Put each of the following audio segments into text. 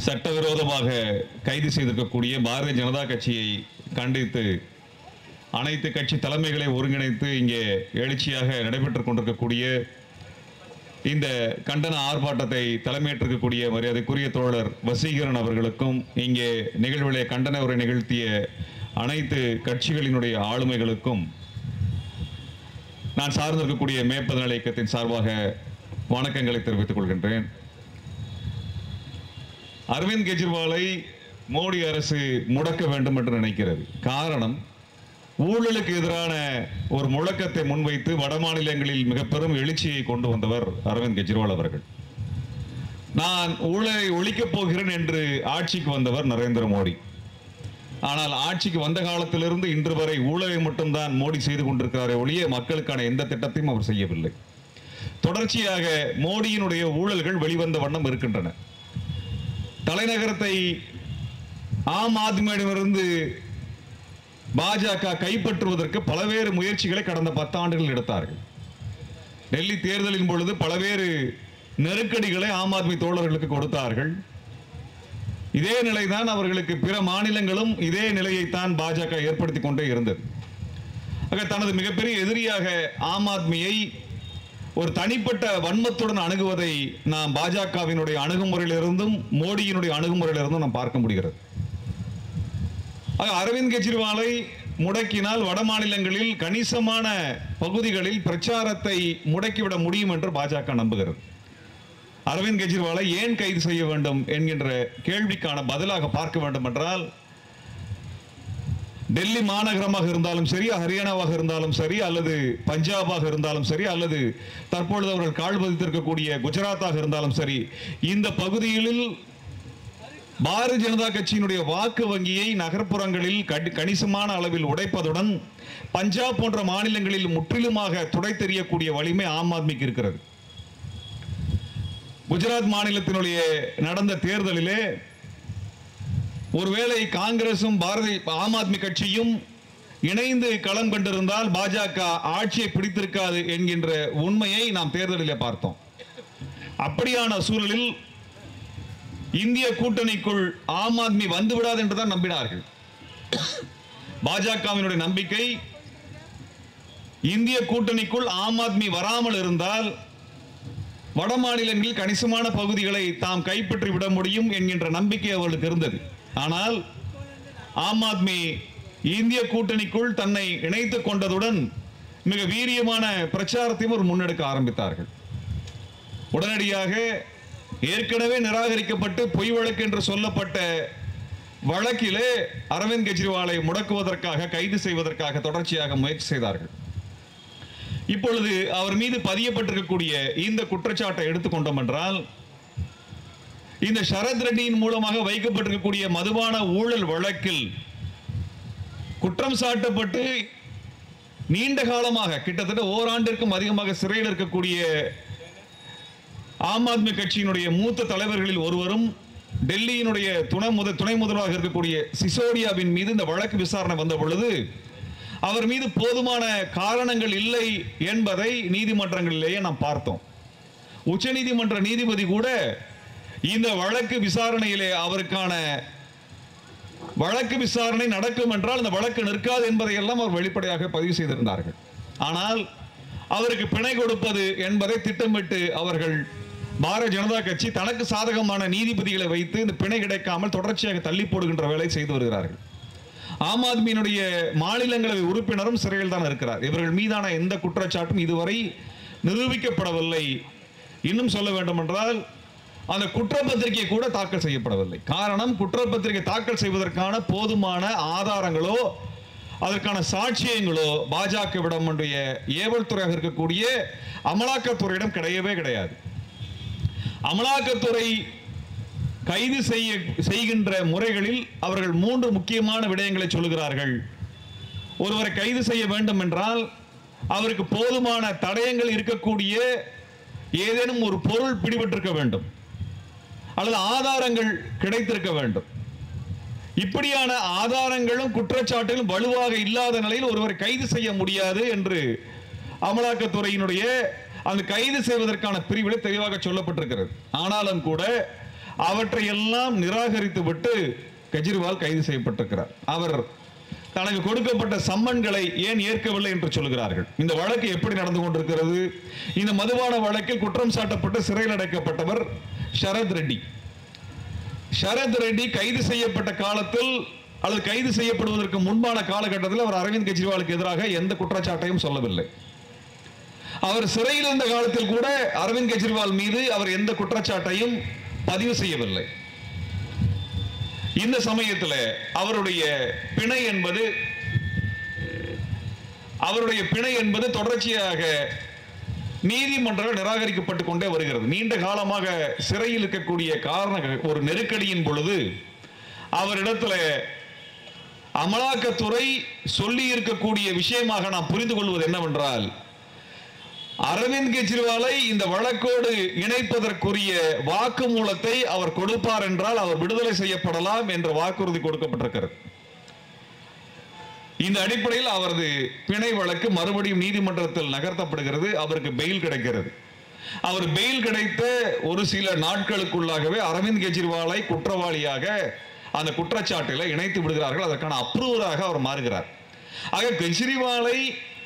சட்டவிரோதமாக கைது செய்திருக்கக்கூடிய பாரதிய ஜனதா கட்சியை கண்டித்து அனைத்து கட்சி தலைமைகளை ஒருங்கிணைத்து இங்கே எழுச்சியாக நடைபெற்றுக் கொண்டிருக்கக்கூடிய இந்த கண்டன ஆர்ப்பாட்டத்தை தலைமையேற்றிருக்கக்கூடிய மரியாதைக்குரிய தோழர் வசீகரன் அவர்களுக்கும் இங்கே நிகழ்விலே கண்டன உரை நிகழ்த்திய அனைத்து கட்சிகளினுடைய ஆளுமைகளுக்கும் நான் சார்ந்திருக்கக்கூடிய மேற்பதன இயக்கத்தின் சார்பாக வணக்கங்களை தெரிவித்துக் கொள்கின்றேன் அரவிந்த் கெஜ்ரிவாலை மோடி அரசு முடக்க வேண்டும் என்று நினைக்கிறது காரணம் ஊழலுக்கு எதிரான ஒரு முழக்கத்தை முன்வைத்து வட மாநிலங்களில் மிக பெரும் எழுச்சியை கொண்டு வந்தவர் அரவிந்த் கெஜ்ரிவால் அவர்கள் நான் ஊழலை ஒழிக்கப் போகிறேன் என்று ஆட்சிக்கு வந்தவர் நரேந்திர மோடி ஆனால் ஆட்சிக்கு வந்த காலத்திலிருந்து இன்று வரை ஊழலை மட்டும்தான் மோடி செய்து கொண்டிருக்கிறாரே ஒழிய மக்களுக்கான எந்த திட்டத்தையும் அவர் செய்யவில்லை தொடர்ச்சியாக மோடியினுடைய ஊழல்கள் வெளிவந்த வண்ணம் இருக்கின்றன தலைநகரத்தை ஆம் ஆத்மியிடமிருந்து பாஜக கைப்பற்றுவதற்கு பல்வேறு முயற்சிகளை கடந்த பத்தாண்டுகள் எடுத்தார்கள் டெல்லி தேர்தலின் பொழுது பல்வேறு நெருக்கடிகளை ஆம் ஆத்மி தோழர்களுக்கு கொடுத்தார்கள் இதே நிலைதான் அவர்களுக்கு பிற மாநிலங்களும் இதே நிலையைத்தான் பாஜக ஏற்படுத்தி கொண்டே இருந்தது ஆக தனது மிகப்பெரிய எதிரியாக ஆம் ஆத்மியை ஒரு தனிப்பட்ட வன்மத்துடன் அணுகுவதை நாம் பாஜகவினுடைய அணுகுமுறையிலிருந்தும் மோடியினுடைய அணுகுமுறையிலிருந்தும் நாம் பார்க்க முடிகிறது ஆக அரவிந்த் கெஜ்ரிவாலை முடக்கினால் வட மாநிலங்களில் கணிசமான பகுதிகளில் பிரச்சாரத்தை முடக்கிவிட முடியும் என்று பாஜக நம்புகிறது அரவிந்த் கெஜ்ரிவாலை ஏன் கைது செய்ய வேண்டும் என்கின்ற கேள்விக்கான பதிலாக பார்க்க வேண்டும் என்றால் டெல்லி மாநகரமாக இருந்தாலும் சரி ஹரியானாவாக இருந்தாலும் சரி அல்லது பஞ்சாபாக இருந்தாலும் சரி அல்லது தற்பொழுது அவர்கள் கால் பதித்திருக்கக்கூடிய குஜராத்தாக இருந்தாலும் சரி இந்த பகுதிகளில் பாரதிய ஜனதா கட்சியினுடைய வாக்கு வங்கியை நகர்ப்புறங்களில் கடி- கணிசமான அளவில் உடைப்பதுடன் பஞ்சாப் போன்ற மாநிலங்களில் முற்றிலுமாக துடை தெரியக்கூடிய வலிமை ஆம் ஆத்மிக்கு இருக்கிறது குஜராத் மாநிலத்தினுடைய நடந்த தேர்தலிலே ஒருவேளை காங்கிரசும் பாரதி ஆம் ஆத்மி கட்சியும் இணைந்து களம் கண்டிருந்தால் பாஜக ஆட்சியை பிடித்திருக்காது என்கின்ற உண்மையை நாம் தேர்தலிலே பார்த்தோம் அப்படியான சூழலில் இந்திய கூட்டணிக்குள் ஆம் ஆத்மி வந்துவிடாது என்றுதான் நம்பினார்கள் பாஜகவினுடைய நம்பிக்கை இந்திய கூட்டணிக்குள் ஆம் ஆத்மி வராமல் இருந்தால் வட மாநிலங்களில் கணிசமான பகுதிகளை தாம் கைப்பற்றி விட முடியும் என்கின்ற நம்பிக்கை அவர்களுக்கு இருந்தது ஆனால் ஆம் ஆத்மி இந்திய கூட்டணிக்குள் தன்னை இணைத்துக் கொண்டதுடன் மிக வீரியமான பிரச்சாரத்தையும் ஒரு முன்னெடுக்க ஆரம்பித்தார்கள் உடனடியாக ஏற்கனவே நிராகரிக்கப்பட்டு பொய் வழக்கு என்று சொல்லப்பட்ட வழக்கிலே அரவிந்த் கெஜ்ரிவாலை முடக்குவதற்காக கைது செய்வதற்காக தொடர்ச்சியாக முயற்சி செய்தார்கள் இப்பொழுது அவர் மீது பதியப்பட்டிருக்கக்கூடிய இந்த குற்றச்சாட்டை எடுத்துக்கொண்டோம் என்றால் இந்த சரத் ரெட்டியின் மூலமாக வைக்கப்பட்டிருக்கக்கூடிய மதுபான ஊழல் வழக்கில் குற்றம் சாட்டப்பட்டு நீண்ட காலமாக கிட்டத்தட்ட ஓராண்டிற்கும் அதிகமாக சிறையில் இருக்கக்கூடிய ஆம் ஆத்மி கட்சியினுடைய மூத்த தலைவர்களில் ஒருவரும் டெல்லியினுடைய துணை முத துணை முதல்வராக இருக்கக்கூடிய சிசோடியாவின் மீது இந்த வழக்கு விசாரணை வந்த பொழுது அவர் மீது போதுமான காரணங்கள் இல்லை என்பதை நீதிமன்றங்களிலேயே நாம் பார்த்தோம் உச்சநீதிமன்ற நீதிபதி கூட இந்த வழக்கு விசாரணையிலே அவருக்கான வழக்கு விசாரணை நடக்கும் என்றால் அந்த வழக்கு நிற்காது என்பதையெல்லாம் அவர் வெளிப்படையாக பதிவு செய்திருந்தார்கள் ஆனால் அவருக்கு பிணை கொடுப்பது என்பதை திட்டமிட்டு அவர்கள் பாரதிய ஜனதா கட்சி தனக்கு சாதகமான நீதிபதிகளை வைத்து இந்த பிணை கிடைக்காமல் தொடர்ச்சியாக தள்ளி போடுகின்ற வேலை செய்து வருகிறார்கள் ஆம் ஆத்மியினுடைய மாநிலங்களவை உறுப்பினரும் சிறையில் தான் இருக்கிறார் இவர்கள் மீதான எந்த குற்றச்சாட்டும் இதுவரை நிரூபிக்கப்படவில்லை இன்னும் சொல்ல வேண்டும் என்றால் அந்த குற்றப்பத்திரிகை கூட தாக்கல் செய்யப்படவில்லை காரணம் குற்றப்பத்திரிகை தாக்கல் செய்வதற்கான போதுமான ஆதாரங்களோ அதற்கான சாட்சியங்களோ பாஜகவிடம் ஏவல் துறையாக இருக்கக்கூடிய அமலாக்கத்துறையிடம் கிடையவே கிடையாது அமலாக்கத்துறை கைது செய்ய செய்கின்ற முறைகளில் அவர்கள் மூன்று முக்கியமான விடயங்களை சொல்லுகிறார்கள் ஒருவரை கைது செய்ய வேண்டும் என்றால் அவருக்கு போதுமான தடயங்கள் இருக்கக்கூடிய ஏதேனும் ஒரு பொருள் பிடிபட்டிருக்க வேண்டும் அல்லது ஆதாரங்கள் கிடைத்திருக்க வேண்டும் இப்படியான ஆதாரங்களும் குற்றச்சாட்டுகளும் வலுவாக இல்லாத நிலையில் ஒருவரை கைது செய்ய முடியாது என்று அமலாக்கத்துறையினுடைய அந்த கைது செய்வதற்கான பிரிவில் தெளிவாக சொல்லப்பட்டிருக்கிறது ஆனாலும் கூட அவற்றையெல்லாம் நிராகரித்து விட்டு கெஜ்ரிவால் கைது செய்யப்பட்டிருக்கிறார் அவர் தனக்கு கொடுக்கப்பட்ட சம்மன்களை ஏன் ஏற்கவில்லை என்று சொல்கிறார்கள் இந்த வழக்கு எப்படி நடந்து கொண்டிருக்கிறது இந்த மதுபான வழக்கில் குற்றம் சாட்டப்பட்டு சிறையில் அடைக்கப்பட்டவர் ஷரத் ரெட்டி ஷரத் ரெட்டி கைது செய்யப்பட்ட காலத்தில் அல்லது கைது செய்யப்படுவதற்கு முன்பான காலகட்டத்தில் அவர் அரவிந்த் கெஜ்ரிவாலுக்கு எதிராக எந்த குற்றச்சாட்டையும் சொல்லவில்லை அவர் சிறையில் இருந்த காலத்தில் கூட அரவிந்த் கெஜ்ரிவால் மீது அவர் எந்த குற்றச்சாட்டையும் பதிவு செய்யவில்லை இந்த சமயத்தில் அவருடைய பிணை என்பது அவருடைய பிணை என்பது தொடர்ச்சியாக நீதிமன்றங்கள் நிராகரிக்கப்பட்டு கொண்டே வருகிறது நீண்ட காலமாக சிறையில் இருக்கக்கூடிய காரண ஒரு நெருக்கடியின் பொழுது அவரிடத்துல அமலாக்கத்துறை சொல்லி இருக்கக்கூடிய விஷயமாக நாம் புரிந்து கொள்வது என்னவென்றால் அரவிந்த் கெஜ்ரிவாலை இந்த வழக்கோடு இணைப்பதற்குரிய வாக்குமூலத்தை அவர் கொடுப்பார் என்றால் அவர் விடுதலை செய்யப்படலாம் என்ற வாக்குறுதி கொடுக்கப்பட்டிருக்கிறது இந்த அடிப்படையில் அவரது பிணை வழக்கு மறுபடியும் நீதிமன்றத்தில் நகர்த்தப்படுகிறது அவருக்கு பெயில் கிடைக்கிறது அவர் பெயில் கிடைத்த ஒரு சில நாட்களுக்குள்ளாகவே அரவிந்த் கெஜ்ரிவாலை குற்றவாளியாக அந்த குற்றச்சாட்டில் இணைத்து விடுகிறார்கள் அதற்கான அப்ரூவராக அவர் மாறுகிறார் ஆக கெஜ்ரிவாலை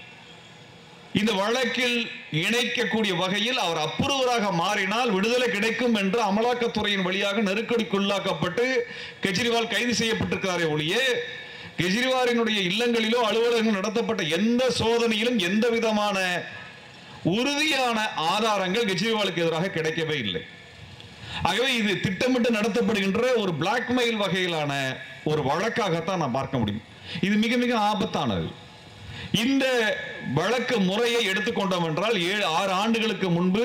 இந்த வழக்கில் இணைக்கக்கூடிய வகையில் அவர் அப்ரூவராக மாறினால் விடுதலை கிடைக்கும் என்று அமலாக்கத்துறையின் வழியாக நெருக்கடிக்குள்ளாக்கப்பட்டு கெஜ்ரிவால் கைது செய்யப்பட்டிருக்கிறாரே ஒழிய கெஜ்ரிவாலினுடைய இல்லங்களிலோ அலுவலகங்கள் நடத்தப்பட்ட எந்த சோதனையிலும் எந்த விதமான உறுதியான ஆதாரங்கள் கெஜ்ரிவாலுக்கு எதிராக கிடைக்கவே இல்லை ஆகவே இது திட்டமிட்டு நடத்தப்படுகின்ற ஒரு பிளாக்மெயில் வகையிலான ஒரு வழக்காகத்தான் நான் பார்க்க முடியும் இது மிக மிக ஆபத்தானது இந்த வழக்கு முறையை எடுத்துக்கொண்டோம் என்றால் ஏழு ஆறு ஆண்டுகளுக்கு முன்பு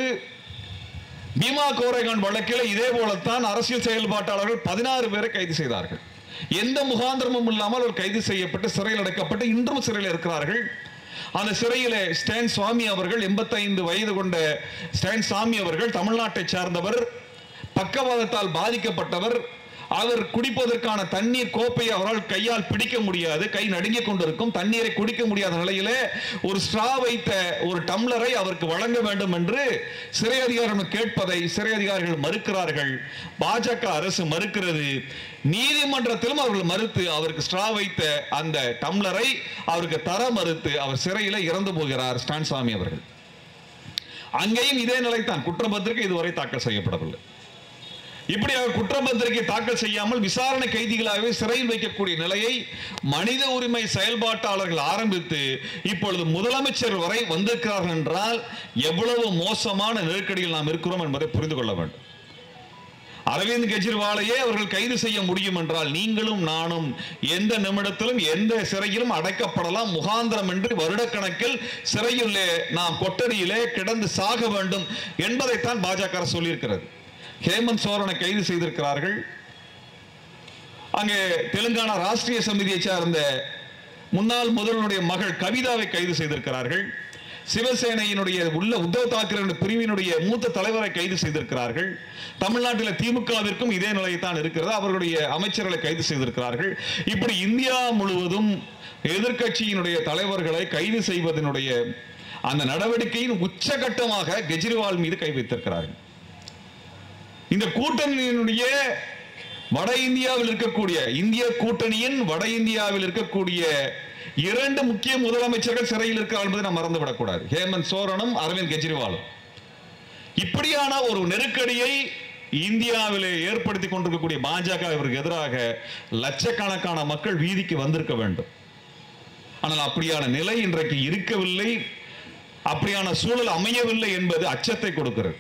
பீமா கோரேகான் வழக்கில் இதே போலத்தான் அரசியல் செயல்பாட்டாளர்கள் பதினாறு பேரை கைது செய்தார்கள் எந்த முகாந்திரமும் இல்லாமல் அவர் கைது செய்யப்பட்டு சிறையில் அடைக்கப்பட்டு இன்றும் சிறையில் இருக்கிறார்கள் அந்த சிறையில் ஸ்டான் சுவாமி அவர்கள் எண்பத்தைந்து வயது கொண்ட ஸ்டான் சாமி அவர்கள் தமிழ்நாட்டை சார்ந்தவர் பக்கவாதத்தால் பாதிக்கப்பட்டவர் அவர் குடிப்பதற்கான தண்ணீர் கோப்பையை அவரால் கையால் பிடிக்க முடியாது கை நடுங்கிக் கொண்டிருக்கும் தண்ணீரை குடிக்க முடியாத நிலையிலே ஒரு ஸ்ட்ரா வைத்த ஒரு டம்ளரை அவருக்கு வழங்க வேண்டும் என்று சிறை அதிகாரிகள் கேட்பதை சிறை அதிகாரிகள் மறுக்கிறார்கள் பாஜக அரசு மறுக்கிறது நீதிமன்றத்திலும் அவர்கள் மறுத்து அவருக்கு ஸ்ட்ரா வைத்த அந்த டம்ளரை அவருக்கு தர மறுத்து அவர் சிறையில இறந்து போகிறார் ஸ்டான்சாமி அவர்கள் அங்கேயும் இதே நிலைத்தான் குற்றப்பத்திரிகை இதுவரை தாக்கல் செய்யப்படவில்லை இப்படி அவர் குற்றப்பத்திரிகை தாக்கல் செய்யாமல் விசாரணை கைதிகளாகவே சிறையில் வைக்கக்கூடிய நிலையை மனித உரிமை செயல்பாட்டாளர்கள் ஆரம்பித்து இப்பொழுது முதலமைச்சர் வரை வந்திருக்கிறார்கள் என்றால் எவ்வளவு மோசமான நெருக்கடியில் நாம் இருக்கிறோம் என்பதை புரிந்து கொள்ள வேண்டும் அரவிந்த் கெஜ்ரிவாலையே அவர்கள் கைது செய்ய முடியும் என்றால் நீங்களும் நானும் எந்த நிமிடத்திலும் எந்த சிறையிலும் அடைக்கப்படலாம் முகாந்திரம் என்று வருடக்கணக்கில் சிறையிலே நாம் கொட்டடியிலே கிடந்து சாக வேண்டும் என்பதைத்தான் பாஜக அரசு சொல்லியிருக்கிறது ஹேமந்த் சோரனை கைது செய்திருக்கிறார்கள் அங்கே தெலுங்கானா ராஷ்டிரிய சமிதியை சார்ந்த முன்னாள் முதல்வருடைய மகள் கவிதாவை கைது செய்திருக்கிறார்கள் சிவசேனையினுடைய உள்ள உத்தவ் தாக்கரே பிரிவினுடைய மூத்த தலைவரை கைது செய்திருக்கிறார்கள் தமிழ்நாட்டில் திமுகவிற்கும் இதே நிலையத்தான் இருக்கிறது அவர்களுடைய அமைச்சர்களை கைது செய்திருக்கிறார்கள் இப்படி இந்தியா முழுவதும் எதிர்க்கட்சியினுடைய தலைவர்களை கைது செய்வதனுடைய அந்த நடவடிக்கையின் உச்சகட்டமாக கெஜ்ரிவால் மீது கை வைத்திருக்கிறார்கள் இந்த கூட்டணியினுடைய வட இந்தியாவில் இருக்கக்கூடிய இந்திய கூட்டணியின் வட இந்தியாவில் இருக்கக்கூடிய இரண்டு முக்கிய முதலமைச்சர்கள் சிறையில் இருக்கிறார் என்பதை நாம் மறந்துவிடக்கூடாது ஹேமந்த் சோரனும் அரவிந்த் கெஜ்ரிவாலும் இப்படியான ஒரு நெருக்கடியை இந்தியாவிலே ஏற்படுத்தி கொண்டிருக்கக்கூடிய பாஜக இவருக்கு எதிராக லட்சக்கணக்கான மக்கள் வீதிக்கு வந்திருக்க வேண்டும் ஆனால் அப்படியான நிலை இன்றைக்கு இருக்கவில்லை அப்படியான சூழல் அமையவில்லை என்பது அச்சத்தை கொடுக்கிறது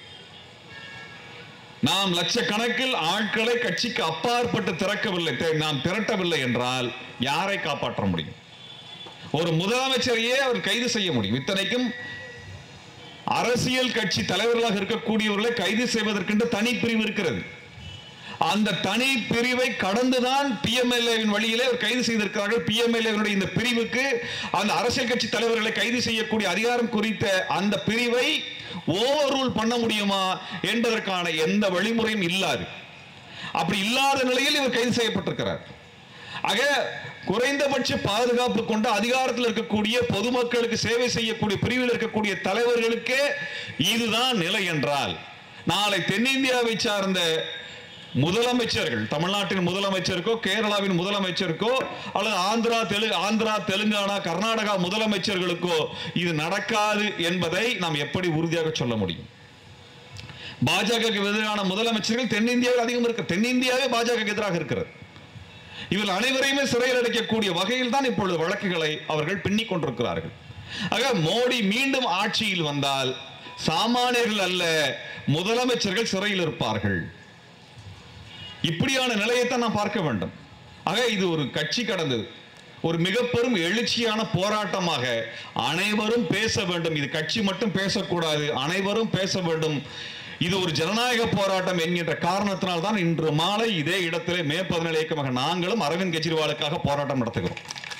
நாம் லட்சக்கணக்கில் ஆட்களை கட்சிக்கு அப்பாற்பட்டு திறக்கவில்லை தே- நாம் திரட்டவில்லை என்றால் யாரை காப்பாற்ற முடியும் ஒரு முதலமைச்சரையே அவர் கைது செய்ய முடியும் இத்தனைக்கும் அரசியல் கட்சி தலைவர்களாக இருக்கக்கூடியவர்களை கைது செய்வதற்கென்று தனி பிரிவு இருக்கிறது அந்த தனி பிரிவை கடந்துதான் பிஎம்எல்ஏவின் வழியிலே அவர் கைது செய்திருக்கிறார்கள் பிஎம்எல்ஏவினுடைய இந்த பிரிவுக்கு அந்த அரசியல் கட்சி தலைவர்களை கைது செய்யக்கூடிய அதிகாரம் குறித்த அந்த பிரிவை ஓவர் ரூல் பண்ண முடியுமா என்பதற்கான எந்த வழிமுறையும் இல்லாது அப்படி இல்லாத நிலையில் இவர் கைது செய்யப்பட்டிருக்கிறார் ஆக குறைந்தபட்ச பாதுகாப்பு கொண்ட அதிகாரத்தில் இருக்கக்கூடிய பொதுமக்களுக்கு சேவை செய்யக்கூடிய பிரிவில் இருக்கக்கூடிய தலைவர்களுக்கே இதுதான் நிலை என்றால் நாளை தென்னிந்தியாவை சார்ந்த முதலமைச்சர்கள் தமிழ்நாட்டின் முதலமைச்சருக்கோ கேரளாவின் முதலமைச்சருக்கோ அல்லது ஆந்திரா தெலு ஆந்திரா தெலுங்கானா கர்நாடகா முதலமைச்சர்களுக்கோ இது நடக்காது என்பதை நாம் எப்படி உறுதியாக சொல்ல முடியும் பாஜகவுக்கு எதிரான முதலமைச்சர்கள் தென்னிந்தியாவில் அதிகம் இருக்கு தென்னிந்தியாவே பாஜக எதிராக இருக்கிறது இவர்கள் அனைவரையுமே சிறையில் அடைக்கக்கூடிய வகையில் தான் இப்பொழுது வழக்குகளை அவர்கள் பின்னிக் கொண்டிருக்கிறார்கள் ஆக மோடி மீண்டும் ஆட்சியில் வந்தால் சாமானியர்கள் அல்ல முதலமைச்சர்கள் சிறையில் இருப்பார்கள் இப்படியான நிலையைத்தான் நாம் பார்க்க வேண்டும் ஆக இது ஒரு கட்சி கடந்தது ஒரு மிக பெரும் எழுச்சியான போராட்டமாக அனைவரும் பேச வேண்டும் இது கட்சி மட்டும் பேசக்கூடாது அனைவரும் பேச வேண்டும் இது ஒரு ஜனநாயக போராட்டம் என்கின்ற காரணத்தினால் தான் இன்று மாலை இதே இடத்திலே மே பதினேழு இயக்கமாக நாங்களும் அரவிந்த் கெஜ்ரிவாலுக்காக போராட்டம் நடத்துகிறோம்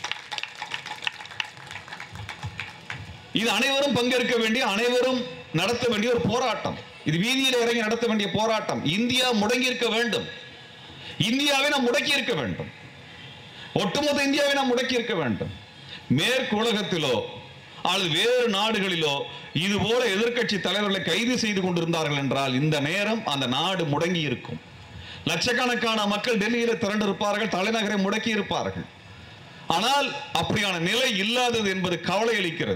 இது அனைவரும் பங்கேற்க வேண்டிய அனைவரும் நடத்த வேண்டிய ஒரு போராட்டம் இது வீதியில் இறங்கி நடத்த வேண்டிய போராட்டம் இந்தியா முடங்கி இருக்க வேண்டும் இந்தியாவை நாம் முடக்கி இருக்க வேண்டும் ஒட்டுமொத்த இந்தியாவை நாம் முடக்கி இருக்க வேண்டும் மேற்கு உலகத்திலோ அல்லது வேறு நாடுகளிலோ இது போல எதிர்க்கட்சி தலைவர்களை கைது செய்து கொண்டிருந்தார்கள் என்றால் இந்த நேரம் அந்த நாடு முடங்கி இருக்கும் லட்சக்கணக்கான மக்கள் டெல்லியில் திரண்டிருப்பார்கள் தலைநகரை முடக்கி இருப்பார்கள் ஆனால் அப்படியான நிலை இல்லாதது என்பது கவலை அளிக்கிறது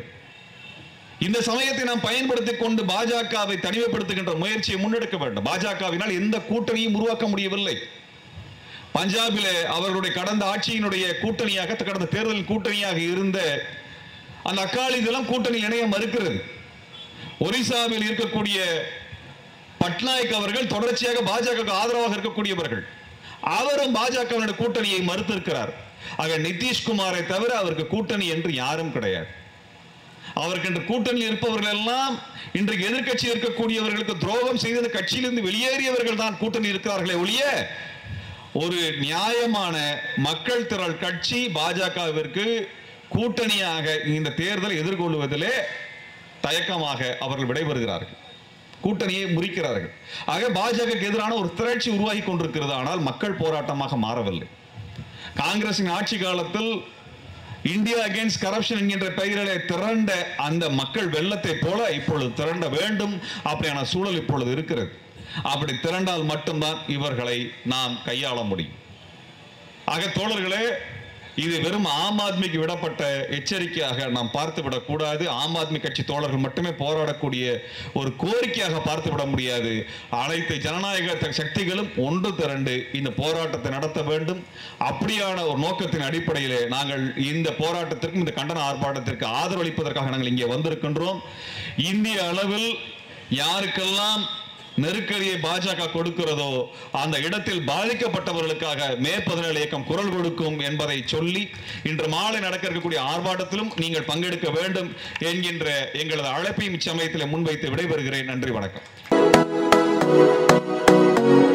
இந்த சமயத்தை நாம் பயன்படுத்திக் கொண்டு பாஜகவை தனிமைப்படுத்துகின்ற முயற்சியை முன்னெடுக்க வேண்டும் பாஜகவினால் எந்த கூட்டணியும் உருவாக்க முடியவில்லை பஞ்சாபிலே அவர்களுடைய கடந்த ஆட்சியினுடைய கூட்டணியாக கடந்த தேர்தல் கூட்டணியாக இருந்த அந்த அக்காலி தளம் கூட்டணி இணைய மறுக்கிறது ஒரிசாவில் இருக்கக்கூடிய பட்நாயக் அவர்கள் தொடர்ச்சியாக பாஜக ஆதரவாக இருக்கக்கூடியவர்கள் அவரும் பாஜக கூட்டணியை மறுத்திருக்கிறார் ஆக நிதிஷ்குமாரை தவிர அவருக்கு கூட்டணி என்று யாரும் கிடையாது அவருக்கு இன்று கூட்டணியில் இருப்பவர்கள் எல்லாம் இன்றைக்கு எதிர்க்கட்சி இருக்கக்கூடியவர்களுக்கு துரோகம் செய்து அந்த கட்சியிலிருந்து வெளியேறியவர்கள் தான் கூட்டணி இருக்கிறார்களே ஒழிய ஒரு நியாயமான மக்கள் திரள் கட்சி பாஜகவிற்கு கூட்டணியாக இந்த தேர்தலை எதிர்கொள்வதிலே தயக்கமாக அவர்கள் விடைபெறுகிறார்கள் கூட்டணியை முறிக்கிறார்கள் ஆக பாஜகவுக்கு எதிரான ஒரு திரட்சி உருவாகி கொண்டிருக்கிறது ஆனால் மக்கள் போராட்டமாக மாறவில்லை காங்கிரசின் ஆட்சி காலத்தில் இந்தியா அகேன்ஸ்ட் கரப்ஷன் என்கின்ற பெயரிலே திரண்ட அந்த மக்கள் வெள்ளத்தை போல இப்பொழுது திரண்ட வேண்டும் அப்படியான சூழல் இப்பொழுது இருக்கிறது அப்படி திரண்டால் மட்டும்தான் இவர்களை நாம் கையாள முடியும் ஆக தோழர்களே இது வெறும் ஆம் ஆத்மிக்கு விடப்பட்ட எச்சரிக்கையாக நாம் பார்த்து விடக்கூடாது ஆம் ஆத்மி கட்சி தோழர்கள் மட்டுமே போராடக்கூடிய ஒரு கோரிக்கையாக பார்த்து விட முடியாது அனைத்து ஜனநாயக த- சக்திகளும் ஒன்று திரண்டு இந்த போராட்டத்தை நடத்த வேண்டும் அப்படியான ஒரு நோக்கத்தின் அடிப்படையிலே நாங்கள் இந்த போராட்டத்திற்கும் இந்த கண்டன ஆர்ப்பாட்டத்திற்கு ஆதரவளிப்பதற்காக நாங்கள் இங்கே வந்திருக்கின்றோம் இந்திய அளவில் யாருக்கெல்லாம் நெருக்கடியை பாஜக கொடுக்கிறதோ அந்த இடத்தில் பாதிக்கப்பட்டவர்களுக்காக மே பதினேழு இயக்கம் குரல் கொடுக்கும் என்பதை சொல்லி இன்று மாலை நடக்க இருக்கக்கூடிய ஆர்ப்பாட்டத்திலும் நீங்கள் பங்கெடுக்க வேண்டும் என்கின்ற எங்களது அழைப்பையும் இச்சமயத்தில் முன்வைத்து விடைபெறுகிறேன் நன்றி வணக்கம்